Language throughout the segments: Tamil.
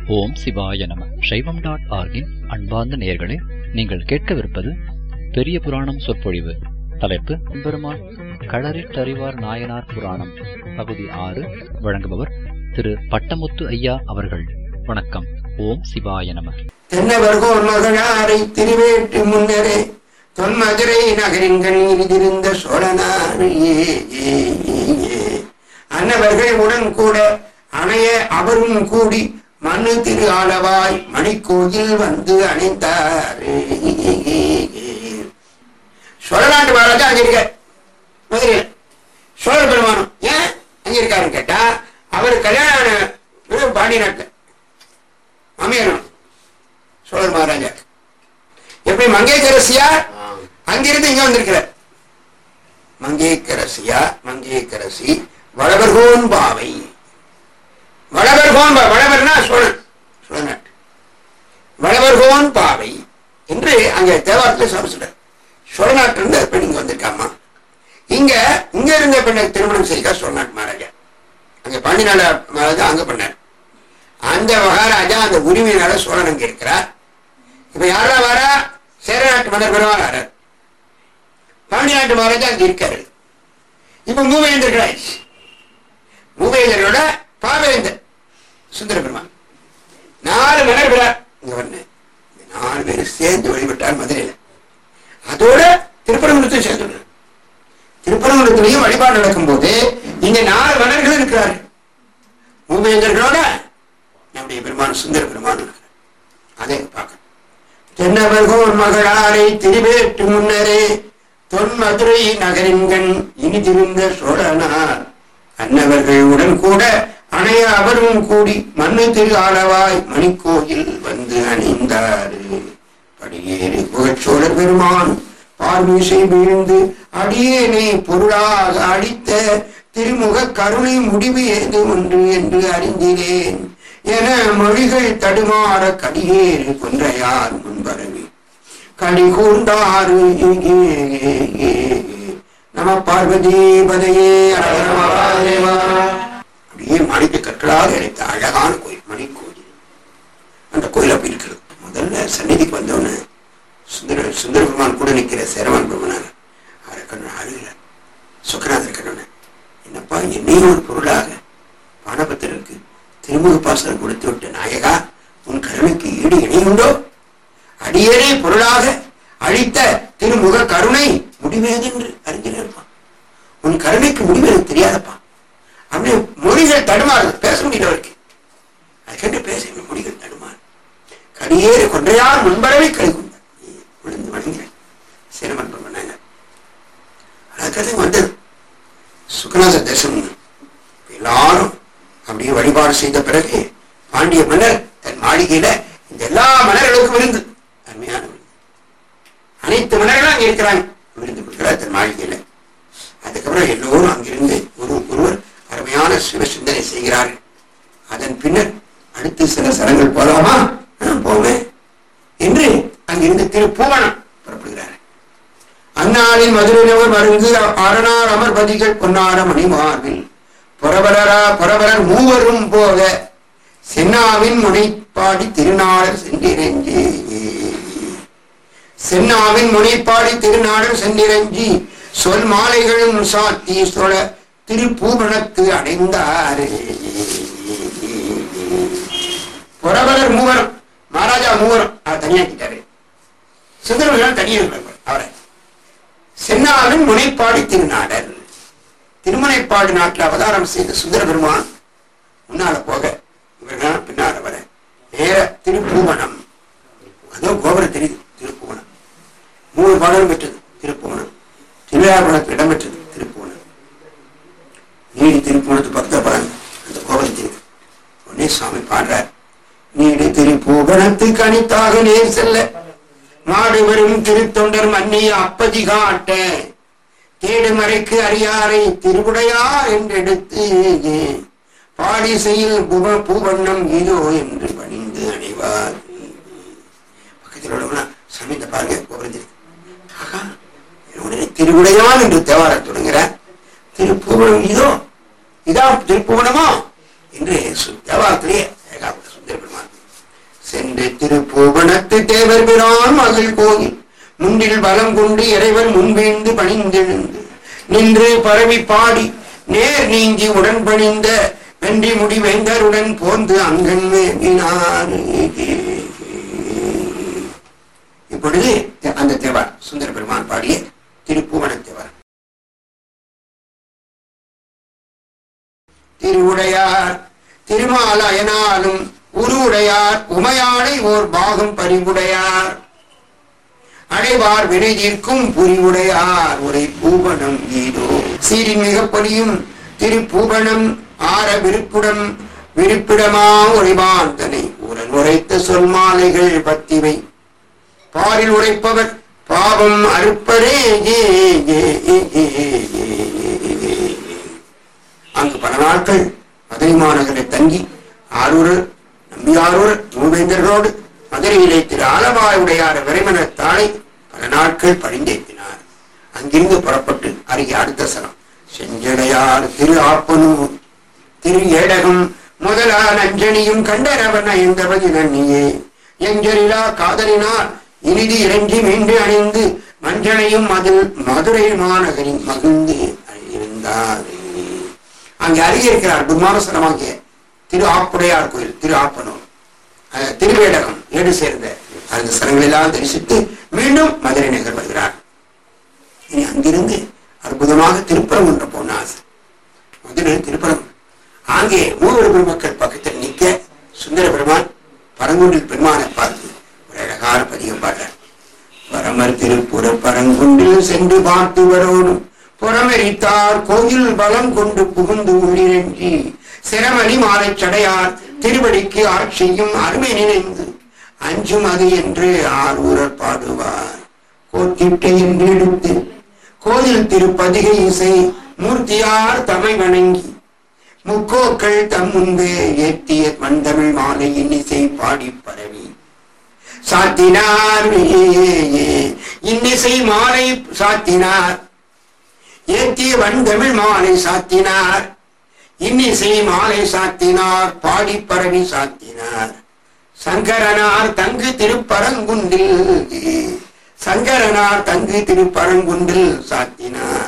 ஓம் சிவாய நம சைவம் டாட் ஆர்கின் அன்பார்ந்த நேயர்களே நீங்கள் கேட்கவிருப்பது பெரிய புராணம் சொற்பொழிவு தலைப்பு பெருமாள் களரிட்டறிவார் நாயனார் புராணம் பகுதி ஆறு வழங்குபவர் திரு பட்டமுத்து ஐயா அவர்கள் வணக்கம் ஓம் சிவாய நம தென்னவர்கோன் மகனாரை திருவேட்டு முன்னரே தொன்மதுரை நகரின் கண்ணீரிருந்த சோழனார் அன்னவர்கள் உடன் கூட அணைய அவரும் கூடி மண்ணு திரு ஆளவாய் மணிக்கோயில் வந்து அணைந்தார் சோழநாட்டு மகாராஜா அங்க இருக்க மதுரையில சோழ பெருமானம் ஏன் அங்க இருக்காருன்னு கேட்டா அவர் கல்யாணம் பாண்டி நாட்டுல மாமியார் சோழர் மகாராஜா எப்படி மங்கைக்கரசியார் அங்கிருந்து இங்க வந்திருக்கிறார் மங்கைக்கரசியா மங்கைக்கரசி வளவர்கோன் பாவை வளவர்கோன் பா- வளவர்னா சோழன் சோழநாட்டு வளவர்கோன் பாவை என்று அங்க தேவாரத்தில் சொல்ல சொல்றார் சோழநாட்டில இருந்து அந்த பெண் இங்க வந்திருக்காமா இங்க இங்க இருந்த பெண்ணை திருமணம் செய்தா சோழநாட்டு மகாராஜா அங்க பாண்டிநாட மகாராஜா அங்க பண்ணார் அந்த மகாராஜா அந்த உரிமையினால சோழன் அங்க இருக்கிறார் இப்ப யாரா வரா சேர நாட்டு மன்னர் பெருமாள் வரார் பாண்டி நாட்டு மகாராஜா அங்க இருக்காரு இப்ப மூவேந்தர்கள் ஆயிடுச்சு மூவேந்தர்களோட பாவேந்தர் சுந்தர பெருமாள் நாலு மன்னர் விழார் இங்க வந்து இந்த நாலு பேரும் சேர்ந்து வழிபட்டார் மதுரையில அதோட திருப்பரங்குன்றத்தையும் சேர்ந்து திருப்பரங்குன்றத்திலையும் வழிபாடு நடக்கும் போது இங்க நாலு மன்னர்கள் இருக்கிறார்கள் மூவேந்தர்களோட நம்முடைய பெருமான் சுந்தர பெருமான் இருக்கிறார் அதை பார்க்கணும் தென்னவர்கோன் மகளாரை திருவேட்டு முன்னரே தொன் மதுரை நகரின்கண் இனிதிருந்த சோழனார் அன்னவர்கள் உடன் கூட அணைய அவரும் கூடி மண்ணு திரு ஆளவாய் மணிக்கோயில் வந்து அணிந்தார் படியேறி புகழ்ச்சோழர் பெருமான் பார்மீசை வீழ்ந்து அடியேனை பொருளாக அளித்த திருமுக கருணை முடிவு ஏது ஒன்று என்று அறிந்தினேன் என மொழிகள் தடுமாற கடியேறு கொன்றையார் முன்பரவி கடி கூர்ந்தாறு நம பார்வதி பதையே அரகர மகாதேவா. அப்படியே மணிக்கு கற்களாக இணைத்த அழகான கோயில் மணி கோயில் அந்த கோயில் அப்படி இருக்கிறது முதல்ல சந்நிதிக்கு வந்தவொடனே சுந்தர சுந்தர பெருமான் கூட நிற்கிற சேரவான் பெருமானார் அவரை கண்ணு அழுகிற சுக்கராதர் கண்ணு என்னப்பா என்னையும் ஒரு பொருளாக பானபத்திரருக்கு திருமுக பாசனம் கொடுத்து விட்ட நாயகா உன் கருணைக்கு ஈடு இணையுண்டோ அடியேனே பொருளாக அழித்த திருமுக கருணை முடிவேதென்று அறிஞர்ப்பான் உன் கருணைக்கு முடிவு எனக்கு தெரியாதப்பா அப்படியே மொழிகள் தடுமாறுது பேச முடியல அவருக்கு அதுக்கென்று பேச மொழிகள் தடுமாறு கடியேறு கொன்றையார் முன்பரவை கை கொண்டார் விழுந்து வணங்கினேன் சிரமன்பம் பண்ணாங்க அதுக்கடுத்து வந்தது சுக்கநாத தரிசனம் எல்லாரும் அப்படியே வழிபாடு செய்த பிறகு பாண்டிய மன்னர் தன் மாளிகையில இந்த எல்லா மன்னர்களுக்கும் விருந்து அருமையான விருந்து அனைத்து மன்னர்களும் அங்க இருக்கிறாங்க விருந்து கொடுக்கிறார் தன் மாளிகையில அதுக்கப்புறம் எல்லோரும் அங்கிருந்து ஒரு ஒருவர் அருமையான சிவ சிந்தனை செய்கிறார்கள் அதன் பின்னர் அடுத்து சில சரங்கள் போலாமா ஆ, போவேன் என்று அங்கிருந்து திருப்பூவனம் புறப்படுகிறார் அந்நாளில் மதுரையிலவர் மருங்கு அரணார் அமர்பதிகள் பொன்னார மணிமார்பில் புறவரரா புறவரர் மூவரும் போக சென்னாவின் முனைப்பாடி திருநாளர் சென்றிரஞ்சி சென்னாவின் முனைப்பாடி திருநாளர் சென்றிரஞ்சி சொல் மாலைகளும் சாத்தி சொல திருப்பூரணத்து அடைந்தார் புறவரர் மூவரும் மகாராஜா மூவரும் அவர் தனியாக்கிட்டாரு சுந்தரவர்கள் தனியாக இருக்கிறார் அவரை சென்னாவின் முனைப்பாடி திருநாடர் திருமலைப்பாடு நாட்டில் அவதாரம் செய்த சுந்தர பெருமான் முன்னால போக இவர்கள் பின்னால வர நேர திருப்பூவனம் அதோ கோபுரம் தெரியுது திருப்புவனம் மூணு பாடலும் பெற்றது திருப்புவனம் திருவிழாபுரத்தில் இடம் பெற்றது திருப்புவனம் நீடி திருப்புவனத்து பக்கத்துல பாருங்க அந்த கோபுரம் தெரியுது உடனே சுவாமி பாடுறார் நீடு திருப்பூவனத்து கணித்தாக நேர் செல்ல மாடு வரும் திருத்தொண்டர் மன்னிய அப்பதி காட்ட தேடுமறைக்கு அறியாரை திருவுடையார் என்றெடுத்து பாடி செய்யில் புவ பூவண்ணம் இதோ என்று பணிந்து அடைவார் பக்கத்தில் உள்ளவங்க சாமி இந்த பாருங்க கோபுரத்தில் ஆகா உடனே திருவுடையான் என்று தேவார தொடங்குற திருப்புவனம் இதோ இதா திருப்புவனமா என்று சு- தேவாரத்திலேயே ஏகாபுர சுந்தர பெருமான் திருப்பூவனத்து தேவர் பிரான் மகள் கோயில் முன்றில் பலம் கொண்டு இறைவன் முன்வீழ்ந்து பணிந்தெழுந்து நின்று பரவி பாடி நேர் நீங்கி உடன் பணிந்த வென்றி முடி வேந்தருடன் போந்து அங்கன் வேங்கினார் இப்பொழுது அந்த தேவார் சுந்தர பெருமான் பாடிய திருப்புவன தேவார் திருவுடையார் திருமாலயனாலும் உருவுடையார் உமையாளை ஓர் பாகம் பறிவுடையார் அடைவார் விரைதிற்கும் புரிவுடையார் உரை பூவனம் ஈதோ சீரின் மிகப்படியும் திருப்பூவனம் ஆர விருப்புடம் விருப்பிடமா உரைவான் தனை உரன் உரைத்த சொல் மாலைகள் பத்திவை பாரில் உரைப்பவர் பாவம் அறுப்பரே ஏ, ஏ, ஏ, ஏ, ஏ, ஏ, ஏ, ஏ. அங்கு பல நாட்கள் மதுரை மாநகரில் தங்கி ஆரூர் நம்பியாரூர் மூவேந்தர்களோடு மதுரையிலே திரு ஆலவாயுடையார் விரைமன தாளை பல நாட்கள் பழிந்தேற்றினார் அங்கிருந்து புறப்பட்டு அருகே அடுத்த சனம் செஞ்சடையார் திரு ஆப்பனூர் திரு ஏடகம் முதலா நஞ்சனியும் கண்டரவன் ஐந்தவது நன்னியே எஞ்சலிலா காதலினால் இனிது இறங்கி மீண்டு அணிந்து மஞ்சனையும் அதில் மதுரை மாநகரின் மகிழ்ந்து இருந்தார் அங்கே அருகே இருக்கிற அற்புதமான ஸ்தலமாகிய திரு ஆப்புடையார் கோயில் திரு ஆப்பனூர் அஹ், திருவேடகம் ஏடு சேர்ந்த அந்த ஸ்தலங்களெல்லாம் தரிசித்து மீண்டும் மதுரை நகர் வருகிறார் இனி அங்கிருந்து அற்புதமாக திருப்பரங்குன்ற போனார் மதுரை திருப்பரம் அங்கே மூவர் பெருமக்கள் பக்கத்தில் நிற்க சுந்தர பெருமான் பரங்குன்றில் பெருமானை பார்த்து ஒரு அழகான பதிகம் பாடுறார் பரமர் திருப்புற பரங்குன்றில் சென்று பார்த்து வரோடும் புறமெரித்தார் கோயில் பலம் கொண்டு புகுந்து உள்ளிரஞ்சி சிரமணி மாலை சடையார் திருவடிக்கு ஆட்சியும் அருமை நினைந்து அஞ்சும் அது என்று ஆரூரர் பாடுவார் கோத்திட்டை என்று எடுத்து கோயில் திருப்பதிகை இசை மூர்த்தியார் தமை வணங்கி முக்கோக்கள் தம் முன்பே ஏற்றிய வந்தமிழ் மாலை இன்னிசை பாடி பரவி சாத்தினார் இன்னிசை மாலை சாத்தினார் ஏற்றிய வந்தமிழ் மாலை சாத்தினார் இன்னிசை மாலை சாத்தினார் பாடி பரவி சாத்தினார் சங்கரனார் தங்கு திருப்பரங்குன்றில் சங்கரனார் தங்கு திருப்பரங்குன்றில் சாத்தினார்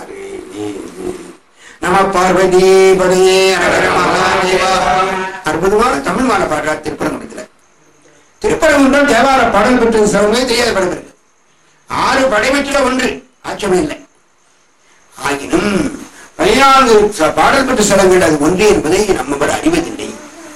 நம பார்வதி பதையே மகாதேவா அற்புதமான தமிழ் மாலை பாடுறார் திருப்பரங்குன்றத்துல திருப்பரங்குன்றம் தேவார பாடல் பெற்றது சிறமே தெரியாத படம் இருக்கு ஆறு படைபெற்ற ஒன்று ஆச்சமே இல்லை ஆகினும் பதினான்கு ச- பாடல் பெற்ற ஸ்தலங்கள் அது ஒன்று என்பதை நம்ம அறிவதில்லை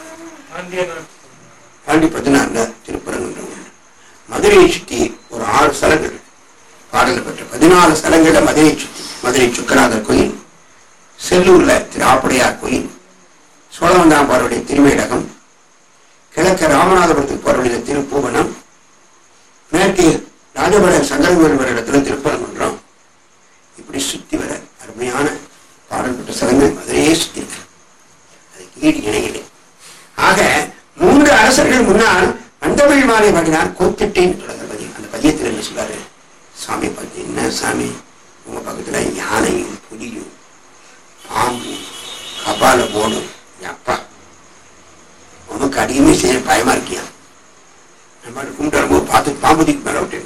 பாண்டி பதினான்கு திருப்பரங்குன்றம் ஒன்று. மதுரையை சுற்றி ஒரு ஆறு ஸ்தலங்கள் பாடல் பெற்ற பதினாலு ஸ்தலங்கள்ல மதுரையை சுற்றி மதுரை சுக்கநாதர் கோயில் செல்லூர்ல திரு ஆப்படையார் கோயில் சோழவந்தாம்பாருடைய திருவேடகம் கிழக்கு ராமநாதபுரத்துக்கு போற வழியில திருப்பூவனம் மேற்கே ராஜபாளையம் சங்கரங்கோயில் வர இடத்துல திருப்பரங்குன்றம் இப்படி சுத்தி வர அருமையான பாடல் பெற்ற ஸ்தலங்கள் மதுரையே சுத்தி இருக்கு அதுக்கு ஈடு இணையில்லை ஆக மூன்று அரசர்கள் முன்னால் வந்தமிழ் மாலை பாடினார் கோத்திட்டேன் தொடங்குற பதியம் அந்த பதியத்தில் என்ன சொல்றாரு சாமி பார்த்து என்ன சாமி உங்க பக்கத்துல யானையும் புலியும் பாம்பும் கபால போடும் அப்பா உனக்கு அடியுமே செய்ய பயமா இருக்கியா நம்ம கும்பிட்டு வரும்போது பார்த்து பாம்பு தூக்கி மேல விட்டேன்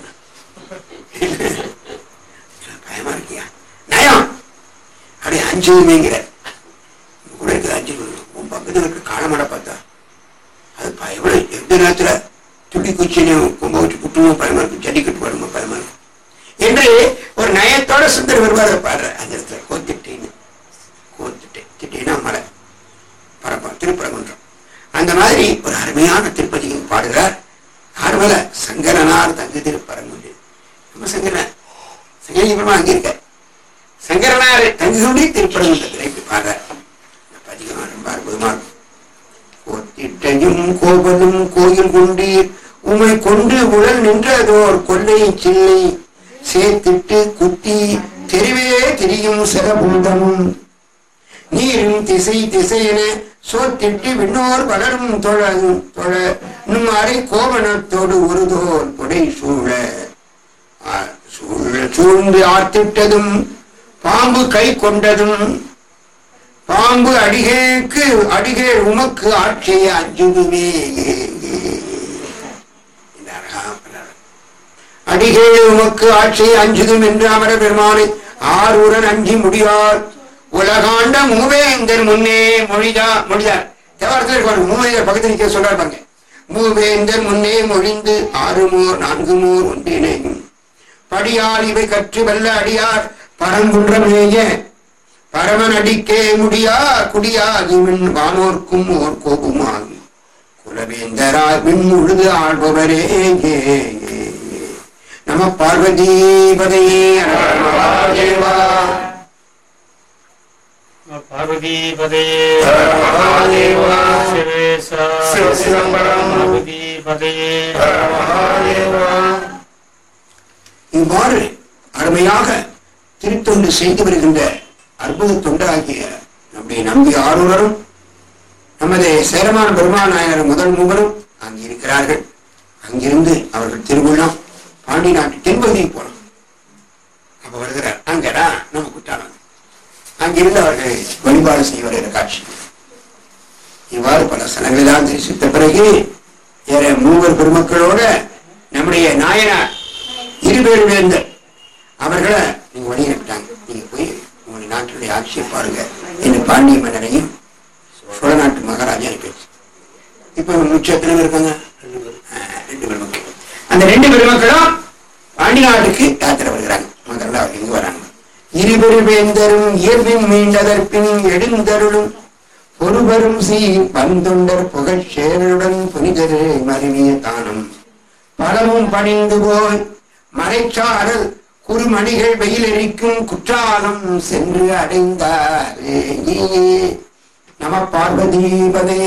பயமா இருக்கியா நயம் அப்படியே அஞ்சுமேங்கிற கூட இருக்குது அஞ்சு உன் பக்கத்துல இருக்க காலமடை பார்த்தா அது பயப்பட எந்த நேரத்துல துடி குச்சினு கொம்ப வச்சு குட்டுவோம் பயமா இருக்கு ஜல்லிக்கட்டு வருமா பயமா இருக்கு என்று ஒரு நயத்தோட சுந்தர வருவார பாடுற அந்த இடத்துல கோத்திட்டேன்னு கோத்துட்டேன் திட்டேன்னா மலை பரப்பா திருப்பரங்குன்றம் அந்த மாதிரி ஒரு அருமையான திருப்பதியும் பாடுகிறார் ஆர்வல சங்கரனார் தங்கு திருப்பரங்குன்று நம்ம சங்கரன் சங்கரன் அங்க இருக்க சங்கரனார் தங்கு கொண்டு திருப்பரங்குன்றத்தில் இப்படி பாடுறார் இந்த பதிகம் ரொம்ப அற்புதமா இருக்கும் கோத்திட்டையும் கோபதும் கோயில் கொண்டீர் உமை கொண்டு உடல் நின்றதோர் கொள்ளை சில்லை சேர்த்திட்டு குத்தி தெருவே திரியும் சிறபூதமும் நீரும் திசை திசையென சோத்திட்டு விண்ணோர் வளரும் தொழ தொழ நும் அரை கோவணத்தோடு ஒருதோர் புடை சூழ ஆ, சூழ சூழ்ந்து ஆர்த்திட்டதும் பாம்பு கை கொண்டதும் பாம்பு அடிகேக்கு அடிகே உமக்கு ஆட்சியை அஞ்சுதுமே உமக்கு ஆட்சி அஞ்சுதும் என்று அமர பெருமானை ஆரூரன் அஞ்சி முடியார் உலகாண்ட மூவேந்தர் முன்னே மொழிதா மொழிதார் தேவாரத்தில் இருப்பாரு மூவேந்தர் பக்கத்தில் நிற்க சொல்றாரு பாருங்க மூவேந்தர் முன்னே மொழிந்து ஆறு மூர் நான்கு மூர் ஒன்றினை படியால் இவை கற்று வெல்ல அடியார் பரங்குன்றமேய பரமன் அடிக்கே முடியா குடியாகி மின் வானோர்க்கும் ஓர் கோபுமாகி குலவேந்தராய் மின் உழுது ஆள்பவரே ஏ, ஏ, ஏ. நம பார்வதி பதையே மகாதேவா பார்வதிபதையே மகாதேவா. சிவேசா சிவசிதம்பரம். பார்வதிபதையே இவ்வாறு அருமையாக திருத்தொண்டு செய்து வருகின்ற அற்புத தொண்டாகிய நம்முடைய நம்பி ஆரூரரும் நமது சேரமான பெருமாள் நாயனர் முதல் மூவரும் அங்கு இருக்கிறார்கள் அங்கிருந்து அவர்கள் திருவிழம் பாண்டி நாட்டு தென்பகுதிக்கு போனோம் அப்ப வருகிறார் அங்கடா நம்ம குற்றாலம் அங்கிருந்து அவர்கள் வழிபாடு செய்ய வருகிற காட்சி இவ்வாறு பல ஸ்தலங்களெல்லாம் தரிசித்த பிறகு ஏற மூவர் பெருமக்களோட நம்முடைய நாயனார் இருபேர் வேந்தர் அவர்களை நீங்க வழி அனுப்பிட்டாங்க நீங்க போய் உங்களுடைய நாட்டுடைய ஆட்சியை பாருங்க என்று பாண்டிய மன்னரையும் சோழ நாட்டு மகாராஜா அனுப்பிடுச்சு இப்ப மிச்சம் எத்தனை பேர் இருக்காங்க ஆஹ், ரெண்டு பெருமக்கள் அந்த ரெண்டு பெருமக்களும் பாண்டி நாட்டுக்கு யாத்திரை வருகிறாங்க முதல்ல அவங்க இங்க வராங்க இருபெரு வேந்தரும் இயல்பின் மீண்டதற்பின் எடுந்தருளும் பொறுபரும் சீ பந்தொண்டர் புகழ் சேரருடன் புனிதரு மருவிய தானம் பலவும் பணிந்து போய் மறைச்சாரல் குறுமணிகள் வெயிலெரிக்கும் குற்றாலம் சென்று அடைந்தார் நம பார்வதி பதே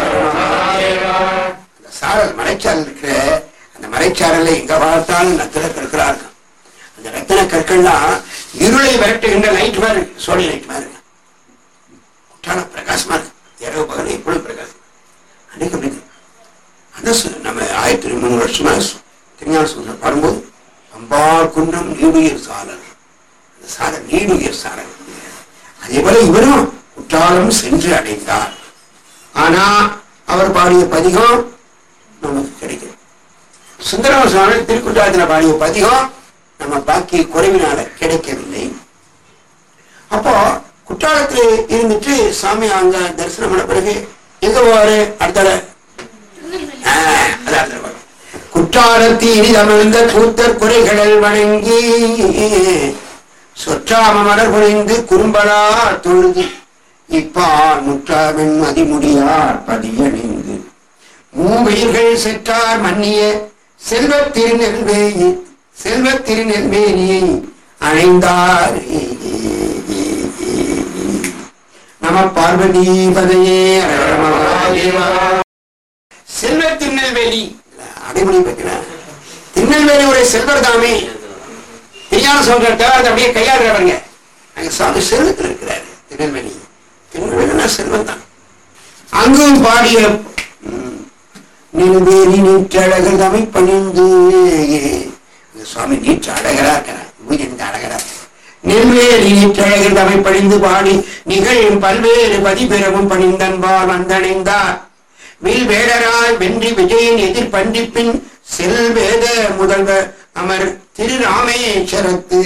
அந்த சாரல் மறைச்சாரல் இருக்கிற அந்த மறைச்சாரலை எங்க பார்த்தாலும் ரத்தின கற்களா இருக்கும் அந்த ரத்தின கற்கள்லாம் இருளை விரட்டுகின்ற லைட் மாதிரி இருக்கு சோழி லைட் மாதிரி இருக்கு குற்றாலம் பிரகாசமா இருக்கு இரவு பகல் எப்பொழுது பிரகாசம் அன்னைக்கு அப்படி இருக்கு. அதான் சொன்னேன். நம்ம ஆயிரத்தி முந்நூறு வருஷமா திருஞான சூழல் பாடும்போது அம்பாள் குன்றம் நீடுயிர் சாரல் அந்த சாரல் நீடுயிர் சாரல் அதே போல இவரும் குற்றாலம் சென்று அடைந்தார் ஆனா அவர் பாடிய பதிகம் நமக்கு கிடைக்கும் சுந்தரம சுவாமி திருக்குற்றாலத்தில் பாடிய பதிகம் நம்ம பாக்கிய குறைவினால கிடைக்கவில்லை அப்போ குற்றாலத்துல இருந்துட்டு சாமி அங்க தரிசனம் பண்ண பிறகு எங்க போவாரு அடுத்த குற்றாலத்தி இனிதமிழ்ந்த கூத்தர் குறைகளில் வணங்கி சொற்றாம மலர் புரிந்து குறும்பலா தொழுது இப்பால் முற்றாவின் மதிமுடியார் பதியணிந்து மூவெயிர்கள் செற்றார் மன்னிய செல்வத் திருநெல்வேலி செல்வத் திருநெல்வேலியை அணைந்தார் நம பார்வதி பதையே செல்வ திருநெல்வேலி அடைமொழி பெற்கிறார் திருநெல்வேலி ஒரு செல்வர் தாமே தெரியாத சொல்றத அப்படியே கையாடுறவங்க அங்க சாமி செல்வத்தில் இருக்கிறாரு திருநெல்வேலி திருநெல்வேலினா செல்வம் தான் அங்கும் பாடிய ம், நெல்வேலி நீற்றழகர் தமை பணிந்து இந்த சுவாமி நீற்று அழகரா இருக்கிறார் பூஜைக்கு அழகரா இருக்கிறார். நெல்வேலி நீற்றழகர் தமை பணிந்து பாடி நிகழும் பல்வேறு பதிபெறவும் பணிந்தன்பால் வந்தடைந்தார் வில் வேடராய் வென்றி விஜயின் எதிர் பண்டிப்பின் செல்வேத முதல்வர் அமர் திரு ராமேஸ்வரத்து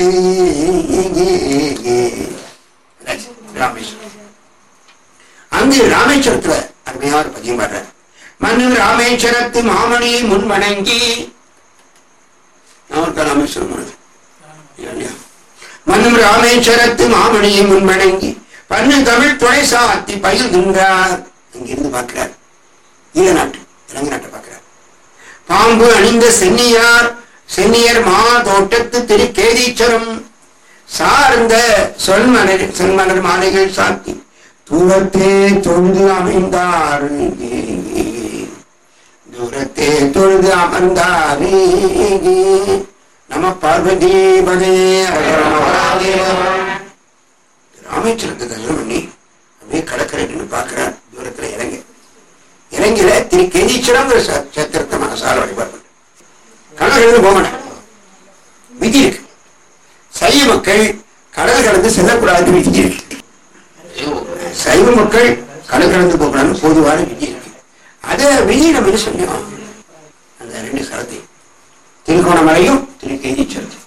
ராமேஸ்வரம் அங்கு ராமேஸ்வரத்துல அருமையா ஒரு பதியம் பாடுறார் மன்னு ராமேஸ்வரத்து மாமணியை முன் வணங்கி அவருக்கு ராமேஸ்வரம் வருது இல்லையா? மன்னும் ராமேஸ்வரத்து மாமணியை முன் வணங்கி பன்னு தமிழ் துணை சாத்தி பயில்கின்றார் இங்கிருந்து பார்க்கிறார் ஈழ நாட்டு இலங்கை நாட்டை பார்க்கிறார் பாம்பு அணிந்த சென்னியார் சென்னியர் மா தோட்டத்து திரு கேதீச்சரம் சார்ந்த சொல்மலர் செல்மலர் மாலைகள் சாத்தி தூரத்தே தொழுது அமைந்தார் தூரத்தே தொழுது அமர்ந்தார் நம பார்வதி பதே ராமேஸ்வரத்தை தரிசனம் பண்ணி அப்படியே கடற்கரை நின்று பார்க்கிறார் தூரத்துல இறங்க இறங்கில திரு கேதீச்சரங்கிற சத்திரத்தை மனசால வழிபாடு பண்ண கடல்கள் போக மாட்டாங்க விதி இருக்கு சைவ மக்கள் கடல் கடந்து செல்லக்கூடாது விதி இருக்கு சைவ மக்கள் கடல் கடந்து போகக்கூடாதுன்னு பொதுவான விதி இருக்கு அத விதி நம்ம என்ன சொன்னோம் அந்த ரெண்டு ஸ்தலத்தையும் திருகோணமலையும் திரு கேதீச்சரத்தையும்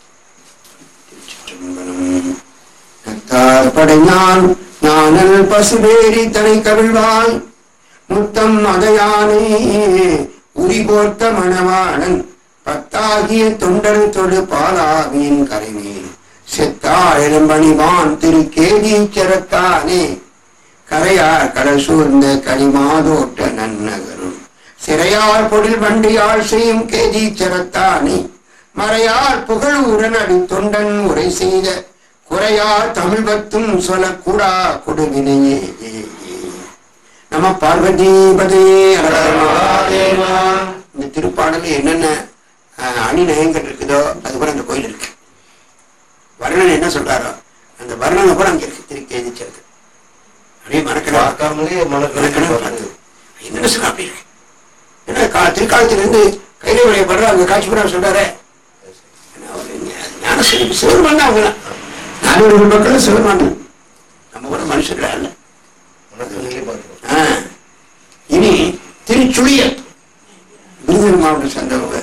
படையான் ஞானல் பசுவேரி தனை கவிழ்வாய் முத்தம் மதையானே உரி போர்த்த மணவாளன் பத்தாகிய தொண்டர் தொடு பாலாவியின் கரைமேல் செத்தாயிரம் பணிவான் திரு கேதீச்சரத்தானே கரையார் கடல் சூழ்ந்த கனிமாதோட்ட நன்னகரும் சிறையார் பொழில் வண்டியாள் செய்யும் கேதீச்சரத்தானே மறையார் புகழ் உடனடி தொண்டன் உரை செய்த குறையார் தமிழ் பத்தும் சொல்லக்கூடா கொடுவினையே நம பார்வதீபதையே இந்த திருப்பாடல என்னென்ன அஹ், அணிநயங்கள் இருக்குதோ அது கூட அந்த கோயில் இருக்கு வர்ணன் என்ன சொல்றாரோ அந்த வர்ணனை கூட அங்க இருக்கு திருக்கேதிச்சிருக்கு அப்படியே மறக்கலாம் பார்க்காமலே மனக்கணக்கு மறக்கணும் பார்த்து. பார்த்து என்ன சொல்ல அப்படி இருக்கு ஏன்னா கா- திருக்காலத்திலிருந்து கைலை விளையப்படுற அங்க காட்சி புறா சொல்றாரு ஏன்னா அவர் ஞா- ஞான சிவ- சிவருமான் தான் அவங்க நானூறு மக்களும் சிவருமான் நம்ம கூட மனுஷர்களா இல்ல மனக்கண்ணிலே பார்க்கிறோம். ஆ. இனி திருச்சுழியல் விருதுநகர் மாவட்டம் சேர்ந்தவங்க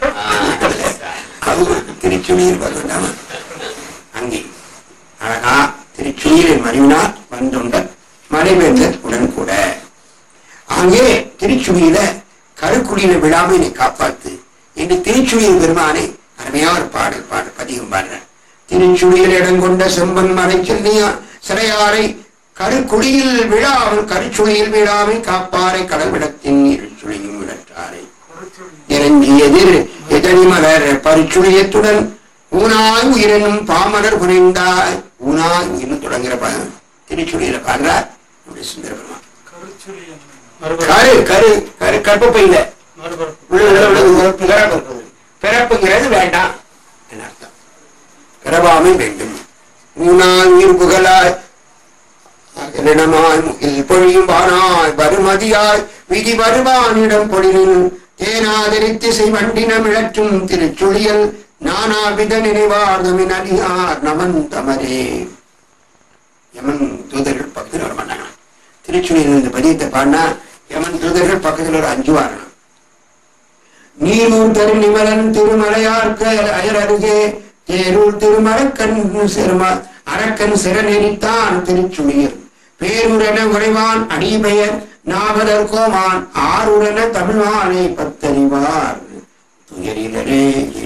அவங்க திருச்சுழியல் பார்த்துட்டாங்க அங்கே அழகா திருச்சுழியலின் மறைவினார் வந்துண்ட மறைவேந்தர் உடன் கூட அங்கே திருச்சுழியில கருக்குடியில விழாம என்னை காப்பாத்து என்று திருச்சுழியில் பெருமானை அருமையா ஒரு பாடல் பாட பதிகம் பாடுறேன் திருச்சுழியில் இடம் கொண்ட செம்பன் மறை செல்லியா சிறையாரை கருக்குடியில் விழாமல் கருச்சுழியில் விழாமை காப்பாரை கடல் விடத்தின் இருச்சுழியும் விடற்றாரை இறங்கி எதிர் எதனி மலர் பரிச்சுழியத்துடன் ஊனாய் உயிரெனும் பாமலர் புரிந்தாய் ஊனாய் உயிர்னு தொடங்குற ப- திருச்சுழியில பாடுறார் நம்முடைய சுந்தர பெருமான் மறுபடியும் கரு கரு கரு கற்பப்பையில மறுபடியும் உள்ள உள்ள உள்ள உள்ள பிறப்பு பிறப்புங்கிறது வேண்டாம் என்ன அர்த்தம் பிறவாமை வேண்டும் ஊனாய் உயிர் புகழாய் அகலிடமாய் முகில் பொழியும் வானாய் வருமதியாய் விதி வருவானிடம் பொழிலில் தேனாதரித்து செய்வண்டினம் இழற்றும் திருச்சுழியல் நானாவித நினைவார்தமின் அடியார் நமன் தமரே யமன் தூதர்கள் பக்கத்தில் வர மாட்டாங்க திருச்சுழியில் இந்த பதியத்தை பாடினா யமன் தூதர்கள் பக்கத்தில் ஒரு அஞ்சு வாரணும் நீரூர் தரு நிமலன் திருமலையார்க்கு அயர் அருகே தேரூர் திருமரக்கண் சிறும அரக்கன் சிறநெறித்தான் திருச்சுழியர் பேருரென உறைவான் அடிபெயர் நாவலர் கோமான் ஆருரென தமிழ்வானை பத்தறிவார் துயரிலரே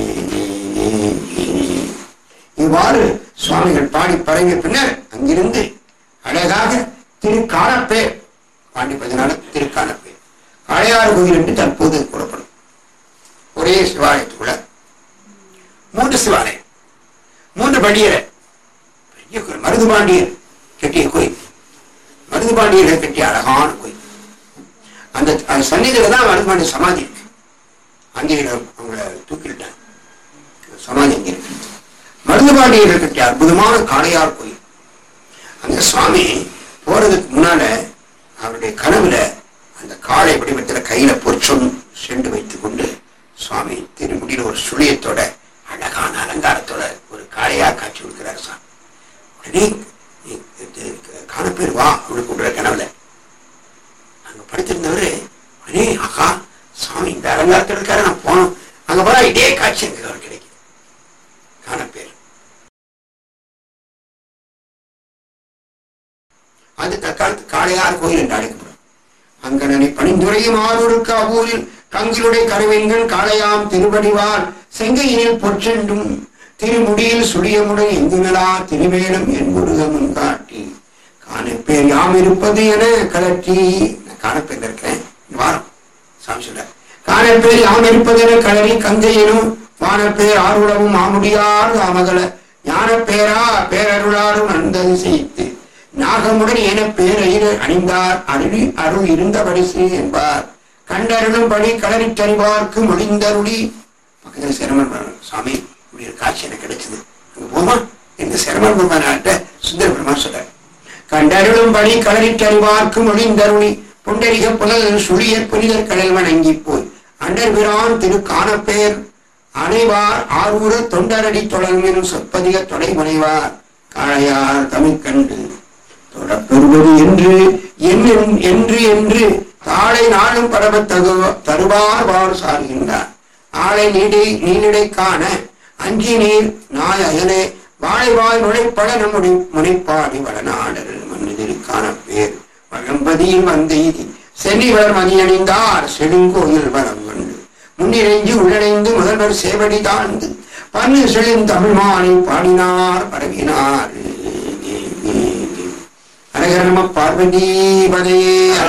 இவ்வாறு சுவாமிகள் பாடி பரவிய பின்னர் அங்கிருந்து அழகாக திருக்காலப்பேர் பாண்டிப்பதனால திருக்காலப்பேர் காளையார் கோயில் என்று தற்போது கூறப்படும் ஒரே சிவாலயத்துக்குள்ள மூன்று சிவாலயம் மூன்று படியரை பெரிய கோயில் மருதுபாண்டியர் கட்டிய கோயில் மருதுபாண்டியர்கள் கட்டிய அழகான கோயில் அந்த அந்த சந்நிதியில தான் மருதுபாண்டிய சமாதி இருக்கு அங்கே அவங்கள தூக்கிட்டாங்க சமாதி அங்கே இருக்கு மருதுபாண்டியர்கள் கட்டிய அற்புதமான காளையார் கோயில் அந்த சுவாமி போறதுக்கு முன்னால அவருடைய கனவுல அந்த காளை வடிவத்துல கையில பொற்சொன் சென்று வைத்துக் கொண்டு சுவாமி திருமுடியில ஒரு சுழியத்தோட அழகான அலங்காரத்தோட ஒரு காளையா காட்சி கொடுக்கிறார் சாமி உடனே நீ- இது காணப்பேர் வா அப்படின்னு கூப்பிடுற கனவுல அங்க படுத்திருந்தவரு உடனே ஆகா சாமி இந்த அலங்காரத்தோட இருக்காரு நான் போனோம் அங்க போனா இதே காட்சி எனக்கு அவர் கிடைக்குது காணப்பேர் அது தற்காலத்து காளையார் கோயில் என்று அழைக்கப்படும் அங்கனனை பணிந்துரையும் ஆரூருக்கு அவ்வூரில் கங்கிலுடைய கருவெண்கள் காளையாம் திருவடிவார் செங்கையினில் பொற்றென்றும் திருமுடியில் சுழியமுடன் எங்குங்களா திருவேலம் என்புருகமுன் காட்டி காணப்பேர் யாம் இருப்பது என கலற்றி நான் காணப்பேர் இருக்கிறேன் இந்த வாரம் சாமி சொல்ற காணப்பேர் யாம் இருப்பது என கலரி கங்கையினும் வானப்பேர் ஆருடவும் மாமுடியார் அமகல ஞானப்பேரா பேரருளாரும் நந்தது செய்து நாகமுடன் என பேரையில் அணிந்தார் அருளி அருள் இருந்தபடி செய் என்பார் கண்டருளும்படி களறிச் சரிவார்க்கு மொழிந்தருளி பக்கத்தில் சிரமன் பெருமான், சாமி இப்படி ஒரு காட்சி எனக்கு கிடைச்சது அங்க போமா எங்க சிரமன் பெருமானாட்ட சுந்தர பெருமான் சொல்றார் கண்டருளும்படி களறிச் அறிவார்க்கு மொழிந்தருளி புண்டரிக புலல் சுழியர் புனிதர் கடல் வணங்கி போய் அண்டர்பிரான் திரு காணப்பேர் அனைவார் ஆரூர தொண்டரடி தொடர்மின் சொற்பதிக தொடை முனைவார் காளையார் தமிழ் கண்டு தொடப்பெறுவது என்று என்னும் என்று என்று தாளை நாளும் பரவ தகு தருவார் வார் சார்கின்றார் ஆளை நீடை நீனிடை காண அஞ்சி நீர் நாய் அயலே வாழைவாய் நுழைப்பட நம்முடைய முனைப்பாடி வளநாடர் மன்னிதிருக்கான பேர் வழம்பதியில் வந்தெய்தி சென்னிவர் மதியணிந்தார் செடுங்கோயில் வரம் கண்டு முன்னிறைஞ்சு உள்ளடைந்து முதல்வர் சேவடி தாழ்ந்து பன்னு செழின் தமிழ்மானை பாடினார் பரவினார் அரகர நம பார்வதி பதையே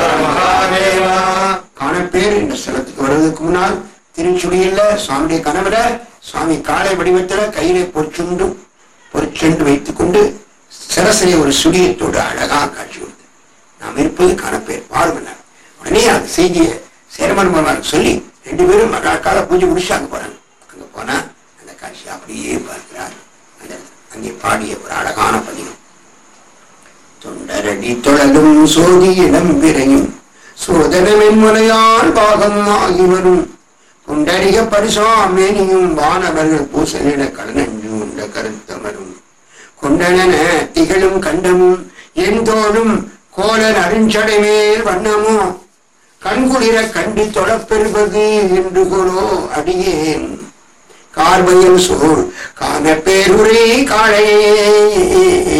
காணப்பேர் என்ற ஸ்தலத்துக்கு வருவதற்கு முன்னால் திருச்சுடியில சுவாமியுடைய கனவுல சுவாமி காலை வடிவத்துல கையிலே பொற்சுண்டு பொற்சென்று வைத்துக் கொண்டு சிரசிலே ஒரு சுடியத்தோடு அழகா காட்சி கொடுத்து நாம் இருப்பது காணப்பேர் வாழ்வனர் உடனே அந்த செய்தியை சேரமன் மகன் சொல்லி ரெண்டு பேரும் மகாக்கால பூஜை முடிச்சு அங்க போறாங்க அங்க போனா அந்த காட்சி அப்படியே பார்க்கிறார் அந்த அங்கே பாடிய ஒரு அழகான பதிகம் தொண்டரடி தொழலும் சோதி இடம் விரையும் சோதனமென் முனையால் பாகம் ஆகி வரும் புண்டரிக பரிசாமேனியும் வானவர்கள் பூசலிட கடனஞ்சு உண்ட கருத்தமரும் கொண்டன திகழும் கண்டமும் என் தோளும் கோலன் அருஞ்சடை மேல் வண்ணமோ கண்குளிர கண்டு தொழப்பெறுவது என்று கொலோ அடியேன் கார்பையில் சோர் காண பேருரை காளையே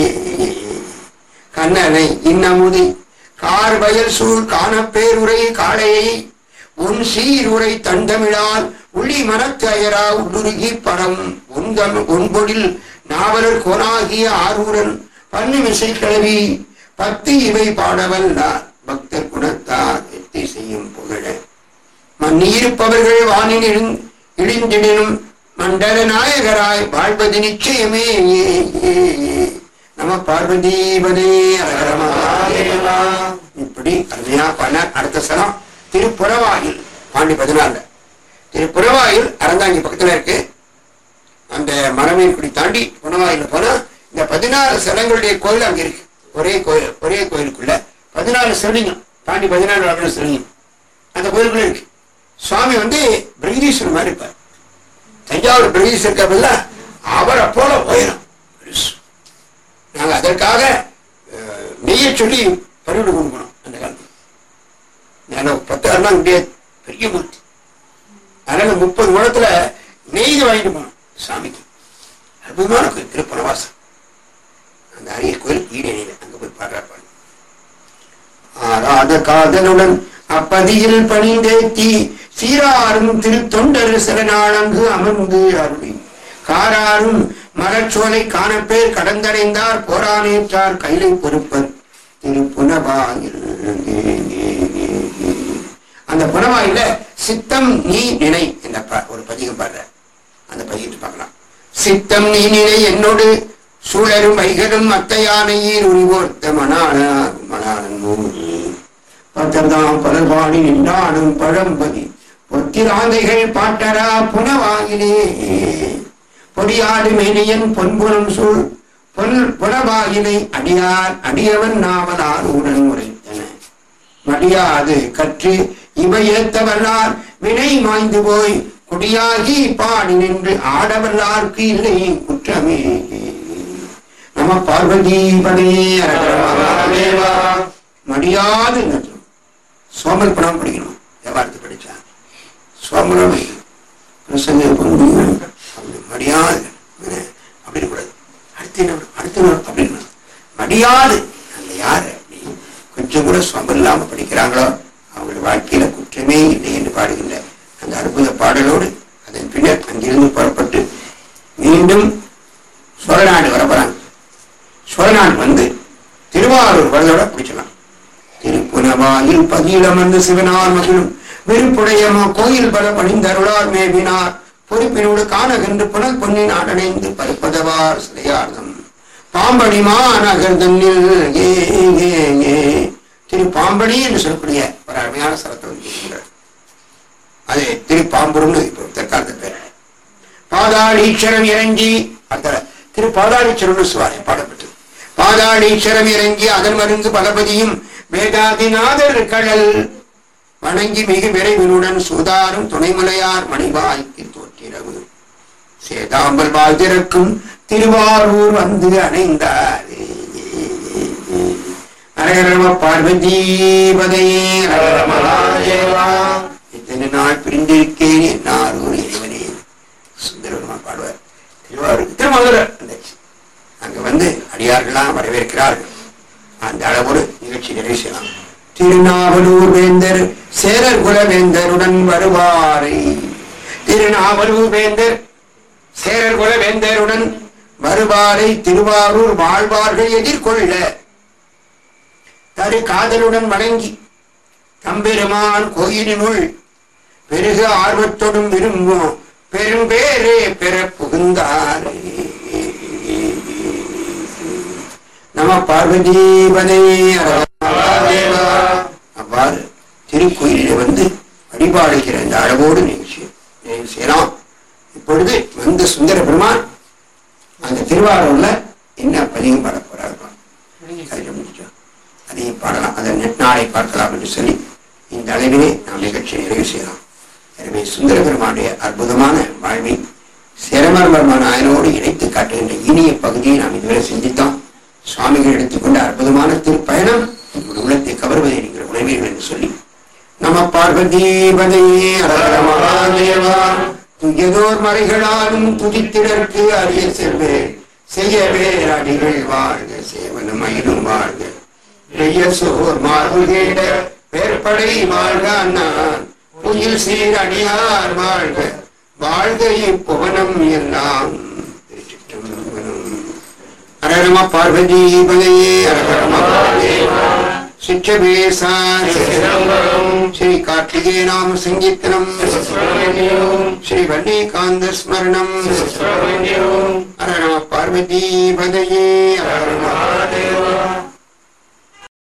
கண்ணனை இன்னமுதி கார்வயல் சூழ் காண பேருரை காளையை உன் சீருரை தந்தமிழால் உள்ளி மனத்து அயரா உள்ளுருகி படம் உந்தம் ஒன்பொழில் நாவலர் கோனாகிய ஆரூரன் பன்னு மிசை கிளவி பத்து இவை பாடவல்லார் பக்தர் குணத்தார் எத்தி செய்யும் புகழ மன்னியிருப்பவர்கள் வானில் இழிந்- இழிந்திடினும் மண்டல நாயகராய் வாழ்வது நிச்சயமே ஏ, ஏ, ஏ. நம பார்வதீபதே ஹர மகாதேவா. இப்படி அருமையா பண்ண அடுத்த ஸ்தலம் திருப்புறவாயில் பாண்டி பதினாலு திருப்புறவாயில் அறந்தாங்கி பக்கத்துல இருக்கு அந்த மரமேற்குடி தாண்டி புனவாயில போனா இந்த பதினாறு ஸ்தலங்களுடைய கோயில் அங்க இருக்கு ஒரே கோயில் ஒரே கோயிலுக்குள்ள பதினாலு சிவலிங்கம் தாண்டி பதினாலு அப்படின்னு சிவலிங்கம் அந்த கோயிலுக்குள்ள இருக்கு சுவாமி வந்து பிரகதீஸ்வரர் மாதிரி இருப்பார் தஞ்சாவூர் பிரகதீஸ்வரர் இருக்காப்புல அவரை போல உயரம் பெருசு. நாங்க அதற்காக அஹ், நெய்ய சொல்லி பருவிடு கொடுக்கணும் அந்த காலத்துல நான் பத்து ஆறுலாம் முடியாது பெரிய மூர்த்தி அதனால முப்பது முழத்துல நெய்து வாங்கிட்டு போனோம் சாமிக்கு அற்புதமான கோயில் திருப்பணவாசம் அந்த அரிய கோயில் ஈடேனியில அங்க போய் பாடுறாரு பாருங்க ஆராத காதலுடன் அப்பதியில் பணிந்தேத்தி சீராரும் திருத்தொண்டர் சிறநாளங்கு அமர்ந்து அருளி காராரும் மரச்சோலை காணப்பேர் கடந்தடைந்தார் போரானேற்றார் கைலை பொறுப்பர் திரு புனவாயில் அந்த புனவாயில சித்தம் நீ நினை என்ற ப- ஒரு பதிகம் பாடுற அந்த பதிகத்தை பார்க்கலாம் சித்தம் நீ நினை என்னோடு சூழரும் வைகளும் அத்தையானையீர் உரிவோர்த்த மணாள மணாளன் மூணு பத்தர்தாம் பலர்பாடி நின்றாடும் பழம்பதி பொத்திராந்தைகள் பாட்டரா புனவாயிலே பொடியாடு மேனியன் பொன்புலம் சூழ் பொன் புனவாயிலை அடியார் அடியவன் நாவலார் உடன் உரைத்தன மடியாது கற்று இவை ஏத்தவல்லார் வினை மாய்ந்து போய் குடியாகி பாடி நின்று ஆடவல்லார்க்கு இல்லை குற்றமே நம பார்வதி பதே மகாதேவா மடியாது நின்று சோமல் படம் படிக்கணும் வியாபாரத்தை படிச்சா சோமரம் பிரசங்க முடியும் அப்படி மடியாது என்ன, அப்படி இருக்கக்கூடாது அடுத்து என்ன வரும்? அடுத்து என்ன வரும்? அப்படின்னு மடியாது அந்த யாரு அப்படி கொஞ்சம் கூட சோம்பல் இல்லாம படிக்கிறாங்களோ அவங்களுடைய வாழ்க்கையில குற்றமே இல்லை என்று பாடுகின்ற அந்த அற்புத பாடலோடு அதன் பின்னர் அங்கிருந்து புறப்பட்டு மீண்டும் சோழநாடு வர போறாங்க சோழநாடு வந்து திருவாரூர் வரதோட பிடிச்சலாம் திருப்புனவாயில் பதியிலமர்ந்து சிவனார் மகிழும் வெறுப்புடையமா கோயில் பல பணிந்தருளார் மேவினார் பொறுப்பினோடு காணகன்று புனல் பொன்னி நாடனைந்து பருப்பதவார் சிலையார்தம் பாம்படிமா நகர் தன்னில் ஏ ஏ ஏ திரு பாம்படி என்று சொல்லக்கூடிய ஒரு அருமையான ஸ்தலத்தை வந்து இருக்கின்றார் அது திரு பாம்புரம்னு இப்போ தற்காலத்து பேர் பாதாளீஸ்வரம் இறங்கி அந்த திரு பாதாளீஸ்வரம்னு சுவாரி பாடப்பட்டது பாதாளீஸ்வரம் இறங்கி அதன் மருந்து பலபதியும் வேதாதிநாதர் கடல் வணங்கி மிகு விரைவினுடன் சூதாரும் துணைமலையார் மணிவாய்க்கு தோற்றிரவு சேதாம்பல் வாழ் திறக்கும் திருவாரூர் வந்து அணைந்தார் அரகரம பார்வதீபதையே அரகர மகாதேவா இத்தனை நாள் பிரிந்திருக்கேன் என்னாரூர் இறைவனே சுந்தரமா பாடுவார் திருவாரூர் திருமதுரை வந்தாச்சு இருக்கிறார்கள் அந்த அளவோடு நிகழ்ச்சி நிறைவு செய்யலாம் திருநாவலூர் வேந்தர் சேரர் குலவேந்தருடன் வருவாரை திருநாவலூர் வேந்தர் சேரர் குலவேந்தருடன் வருவாரை திருவாரூர் வாழ்வார்கள் எதிர்கொள்ள தரு காதலுடன் வணங்கி தம்பெருமான் கோயிலினுள் பெருக ஆர்வத்தோடும் விரும்பும் பெரும்பேரே பெற புகுந்தாரே நம பார்வதீபதே அவ்வாறு திருக்கோயிலிலே வந்து வழிபாடுகிற இந்த அளவோடு நிகழ்ச்சி நிறைவு செய்யலாம் இப்பொழுது வந்த சுந்தர பெருமான் அந்த திருவாரூர்ல என்ன பதியம் பாட போறாரு காரியம் முடிச்சோம் அதையும் பாடலாம் அதை நெ- நாளை பார்க்கலாம் என்று சொல்லி இந்த அளவிலே நாம் நிகழ்ச்சியை நிறைவு செய்யலாம் எனவே சுந்தர பெருமானுடைய அற்புதமான வாழ்வை சிரமர்மர்மான ஆயனோடு இணைத்து காட்டுகின்ற இனிய பகுதியை நாம் இதுவரை சிந்தித்தோம் சுவாமிகள் எடுத்துக்கொண்ட அற்புதமான திருப்பயணம் உங்கள் உள்ளத்தை கவர்வதை நீங்கள் உணவீர்கள் என்று சொல்லி நம பார்வதீபதையே அரகர மகாதேவா துயதோர் மறைகளாலும் துதித்திடற்கு அரிய செல்வே செய்யவே அடிகள் வாழ்க சேவனம் மயிலும் வாழ்க நெய்ய சோர் மார்பு கேட வேற்படை வாழ்க அண்ணான் புயில் சீர் அடியார் வாழ்க வாழ்க இப்புவனம் எல்லாம் திருச்சிற்றம்பலம். அரரம பார்வதி பதையே அரகரம சிற்றபேசா ஸ்ரீ கார்த்திகே நாம சங்கீர்த்தனம் ஸ்ரீ வல்லிகாந்த ஸ்மரணம் அரரம பார்வதி பதையே அரகரம